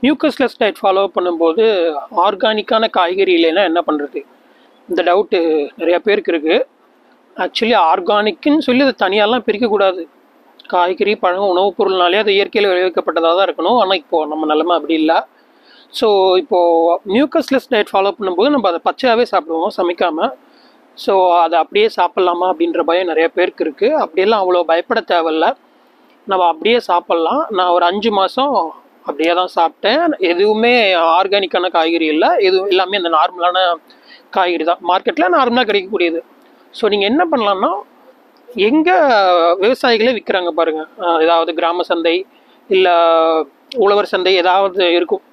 mucusless diet follow பண்ணும்போது ஆர்கானிக்கான காய்கறி இல்லைன்னா என்ன பண்ணுறது இந்த டவுட்டு நிறையா பேருக்கு இருக்குது ஆக்சுவலி ஆர்கானிக்குன்னு சொல்லி அதை தனியாலாம் பிரிக்கக்கூடாது காய்கறி பழம் உணவுப் பொருள்னாலே அது இயற்கையில் விளைவிக்கப்பட்டதாக தான் இருக்கணும் ஆனால் இப்போது நம்ம நிலமை அப்படி இல்லை ஸோ இப்போது மியூக்கஸ்லெஸ் டயட் ஃபாலோ பண்ணும்போது நம்ம அதை பச்சையாகவே சாப்பிடுவோம் சமைக்காமல் ஸோ அதை அப்படியே சாப்பிட்லாமா அப்படின்ற பயம் நிறைய பேருக்கு இருக்குது அப்படியெல்லாம் அவ்வளோ பயப்பட தேவையில்ல நம்ம அப்படியே சாப்பிட்லாம் நான் ஒரு அஞ்சு மாதம் அப்படியே தான் சாப்பிட்டேன் எதுவுமே ஆர்கானிக்கான காய்கறி இல்லை எதுவும் எல்லாமே இந்த நார்மலான காய்கறி தான் மார்க்கெட்டில் நார்மலாக கிடைக்கக்கூடியது ஸோ நீங்கள் என்ன பண்ணலாம்னா எங்கே விவசாயிகளே விற்கிறாங்க பாருங்கள் ஏதாவது கிராம சந்தை இல்லை உழவர் சந்தை ஏதாவது இருக்கும்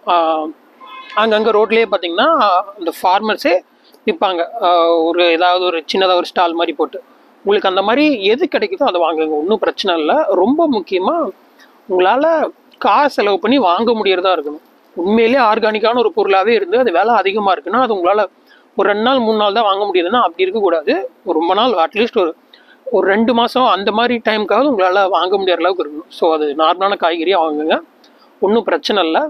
அங்கங்கே ரோட்லேயே பார்த்தீங்கன்னா அந்த ஃபார்மர்ஸே விற்பாங்க ஒரு ஏதாவது ஒரு சின்னதாக ஒரு ஸ்டால் மாதிரி போட்டு உங்களுக்கு அந்த மாதிரி எது கிடைக்குதோ அதை வாங்குங்க ஒன்றும் பிரச்சனை இல்லை ரொம்ப முக்கியமாக உங்களால் காசு செலவு பண்ணி வாங்க முடியறதா இருக்கணும் உண்மையிலேயே ஆர்கானிக்கான ஒரு பொருளாகவே இருந்து அது விலை அதிகமாக இருக்குன்னா அது உங்களால் ஒரு ரெண்டு நாள் மூணு நாள் தான் வாங்க முடியுதுன்னா அப்படி இருக்கக்கூடாது ஒரு ரொம்ப நாள் அட்லீஸ்ட் ஒரு ஒரு ரெண்டு மாதம் அந்த மாதிரி டைமுக்காவது உங்களால் வாங்க முடியாத அளவுக்கு இருக்கணும் ஸோ அது நார்மலான காய்கறியாக வாங்குங்க ஒன்றும் பிரச்சனை இல்லை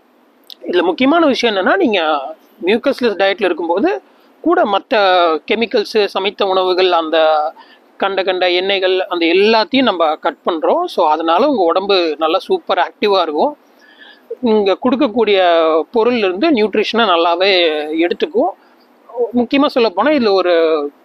இதில் முக்கியமான விஷயம் என்னென்னா நீங்கள் மியூக்கஸ்லெஸ் டயட்டில் இருக்கும்போது கூட மற்ற கெமிக்கல்ஸு சமைத்த உணவுகள் அந்த கண்ட கண்ட எண்ணெய்கள் அந்த எல்லாத்தையும் நம்ம கட் பண்ணுறோம் ஸோ அதனால் உங்கள் உடம்பு நல்லா சூப்பர் ஆக்டிவாக இருக்கும் இங்கே கொடுக்கக்கூடிய பொருள் இருந்து நியூட்ரிஷனை நல்லாவே எடுத்துக்கும் முக்கியமாக சொல்ல போனால் இதில் ஒரு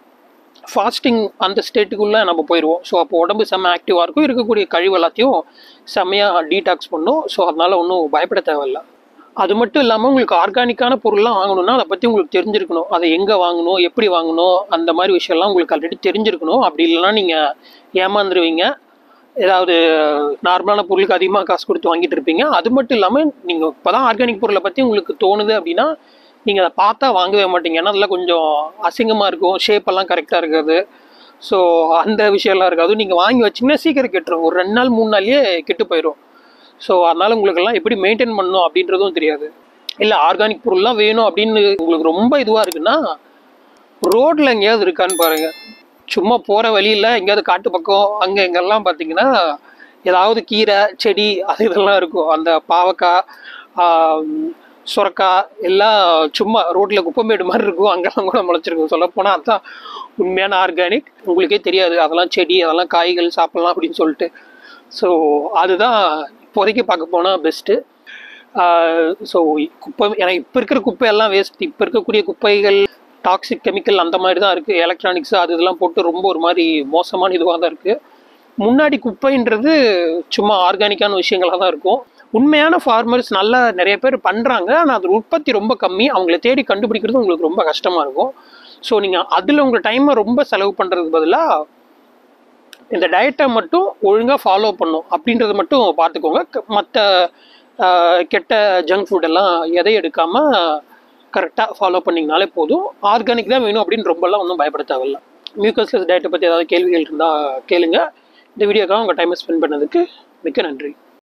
ஃபாஸ்டிங் அந்த ஸ்டேட்டுக்குள்ளே நம்ம போயிடுவோம் ஸோ அப்போ உடம்பு செம்ம ஆக்டிவாக இருக்கும் இருக்கக்கூடிய கழிவு எல்லாத்தையும் செம்மையாக டீடாக்ஸ் பண்ணும் ஸோ அதனால் ஒன்றும் பயப்பட தேவையில்ல அது மட்டும் இல்லாமல் உங்களுக்கு ஆர்கானிக்கான பொருள்லாம் வாங்கணும்னா அதை பற்றி உங்களுக்கு தெரிஞ்சிருக்கணும் அதை எங்கே வாங்கணும் எப்படி வாங்கணும் அந்த மாதிரி விஷயம்லாம் உங்களுக்கு ஆல்ரெடி தெரிஞ்சிருக்கணும் அப்படி இல்லைன்னா நீங்கள் ஏமாந்துருவீங்க ஏதாவது நார்மலான பொருளுக்கு அதிகமாக காசு கொடுத்து வாங்கிட்டு இருப்பீங்க அது மட்டும் இல்லாமல் நீங்கள் இப்போ தான் ஆர்கானிக் பொருளை பற்றி உங்களுக்கு தோணுது அப்படின்னா நீங்கள் அதை பார்த்தா வாங்கவே மாட்டீங்க ஏன்னா அதெல்லாம் கொஞ்சம் அசிங்கமாக இருக்கும் ஷேப்பெல்லாம் கரெக்டாக இருக்காது ஸோ அந்த விஷயம்லாம் இருக்காது நீங்கள் வாங்கி வச்சிங்கன்னா சீக்கிரம் கெட்டுரும் ஒரு ரெண்டு நாள் மூணு நாள்லேயே கெட்டு போயிடும் ஸோ அதனால் உங்களுக்கெல்லாம் எப்படி மெயின்டைன் பண்ணணும் அப்படின்றதும் தெரியாது இல்லை ஆர்கானிக் பொருள்லாம் வேணும் அப்படின்னு உங்களுக்கு ரொம்ப இதுவாக இருக்குன்னா ரோட்டில் எங்கேயாவது இருக்கான்னு பாருங்கள் சும்மா போகிற வழியில் எங்கேயாவது காட்டு பக்கம் அங்கே எங்கெல்லாம் பார்த்தீங்கன்னா ஏதாவது கீரை செடி அது இதெல்லாம் இருக்கும் அந்த பாவக்காய் சுரக்காய் எல்லாம் சும்மா ரோட்டில் குப்பைமேடு மாதிரி இருக்கும் அங்கெல்லாம் கூட முளைச்சிருக்கும் சொல்லப்போனால் அதுதான் உண்மையான ஆர்கானிக் உங்களுக்கே தெரியாது அதெல்லாம் செடி அதெல்லாம் காய்கள் சாப்பிட்லாம் அப்படின்னு சொல்லிட்டு ஸோ அதுதான் இப்போதைக்கு பார்க்க போனால் பெஸ்ட்டு ஸோ குப்பை ஏன்னா இப்போ இருக்கிற குப்பையெல்லாம் வேஸ்ட் இப்போ இருக்கக்கூடிய குப்பைகள் டாக்ஸிக் கெமிக்கல் அந்த மாதிரி தான் இருக்குது எலக்ட்ரானிக்ஸ் அது இதெல்லாம் போட்டு ரொம்ப ஒரு மாதிரி மோசமான இதுவாக தான் இருக்குது முன்னாடி குப்பைன்றது சும்மா ஆர்கானிக்கான விஷயங்களாக தான் இருக்கும் உண்மையான ஃபார்மர்ஸ் நல்லா நிறைய பேர் பண்ணுறாங்க ஆனால் அது உற்பத்தி ரொம்ப கம்மி அவங்கள தேடி கண்டுபிடிக்கிறது உங்களுக்கு ரொம்ப கஷ்டமாக இருக்கும் ஸோ நீங்கள் அதில் உங்கள் டைமை ரொம்ப செலவு பண்ணுறதுக்கு பதிலாக இந்த டயட்டை மட்டும் ஒழுங்காக ஃபாலோ பண்ணும் அப்படின்றத மட்டும் பார்த்துக்கோங்க மற்ற கெட்ட ஜங்க் ஃபுட்டெல்லாம் எதை எடுக்காமல் கரெக்டாக ஃபாலோ பண்ணிங்கனாலே போதும் ஆர்கானிக் தான் வேணும் அப்படின்னு ரொம்பலாம் ஒன்றும் பயப்பட தேவையில்ல மியூக்கஸ்லெஸ் டயட்டை பற்றி ஏதாவது கேள்விகள் இருந்தால் கேளுங்க இந்த வீடியோக்காக உங்கள் டைமை ஸ்பெண்ட் பண்ணதுக்கு மிக்க நன்றி